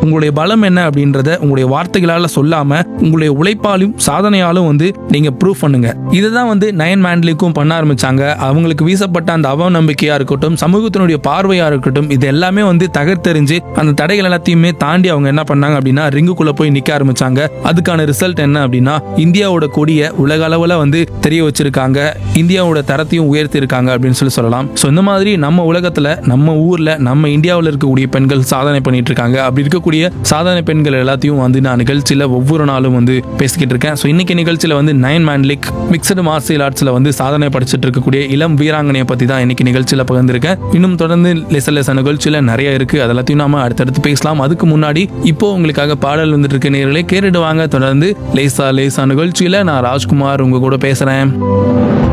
உங்களுடைய பலம் என்ன அப்படின்றத உங்களுடைய வார்த்தைகளால சொல்லாம உங்களுடைய உழைப்பாலும் சாதனையாலும் வந்து நீங்க ப்ரூவ் பண்ணுங்க இதுதான் வந்து நயன் மேண்ட்லிக்கும் பண்ண ஆரம்பிச்சாங்க அவங்களுக்கு வீசப்பட்ட அந்த அவநம்பிக்கையா இருக்கட்டும் சமூகத்தினுடைய பார்வையா இருக்கட்டும் இது எல்லாமே வந்து தகர்த்தெறிஞ்சு அந்த தடைகள் எல்லாத்தையுமே தாண்டி அவங்க என்ன பண்ணாங்க அப்படின்னா ரிங்குக்குள்ள போய் நிக்க ஆரம்பிச்சாங்க அதுக்கான ரிசல்ட் என்ன அப்படின்னா இந்தியாவோட கொடிய உலக அளவுல வந்து தெரிய வச்சிருக்காங்க இந்தியாவோட தரத்தையும் உயர்த்தி இருக்காங்க அப்படின்னு சொல்லி சொல்லலாம் ஸோ இந்த மாதிரி நம்ம உலகத்துல நம்ம ஊர்ல நம்ம இந்தியாவில் இருக்கக்கூடிய பெண்கள் சாதனை பண்ணிட்டு இருக்காங்க அப்படி இருக்கக்கூடிய சாதனை பெண்கள் எல்லாத்தையும் வந்து நான் நிகழ்ச்சியில ஒவ்வொரு நாளும் வந்து பேசிக்கிட்டு இருக்கேன் ஸோ இன்னைக்கு நிகழ்ச்சியில வந்து நயன் மேன்லிக் மிக்சடு மார்ஷியல் ஆர்ட்ஸ்ல வந்து சாதனை படிச்சுட்டு இருக்கக்கூடிய இளம் வீராங்கனையை பத்தி தான் இன்னைக்கு நிகழ்ச்சியில பகிர்ந்திருக்கேன் இன்னும் தொடர்ந்து லெச லெச நிகழ்ச்சியில நிறைய இருக்கு அது எல்லாத்தையும் நாம அடுத்தடுத்து பேசலாம் அதுக்கு முன்னாடி இப்போ உங்களுக்காக பாடல் வந்துட்டு இருக்க நேர்களே கேட்டுட்டு வாங்க தொடர்ந்து லேசா லேசா நிகழ்ச்சியில நான் ராஜ்குமார் உங்க கூட பேசுறேன்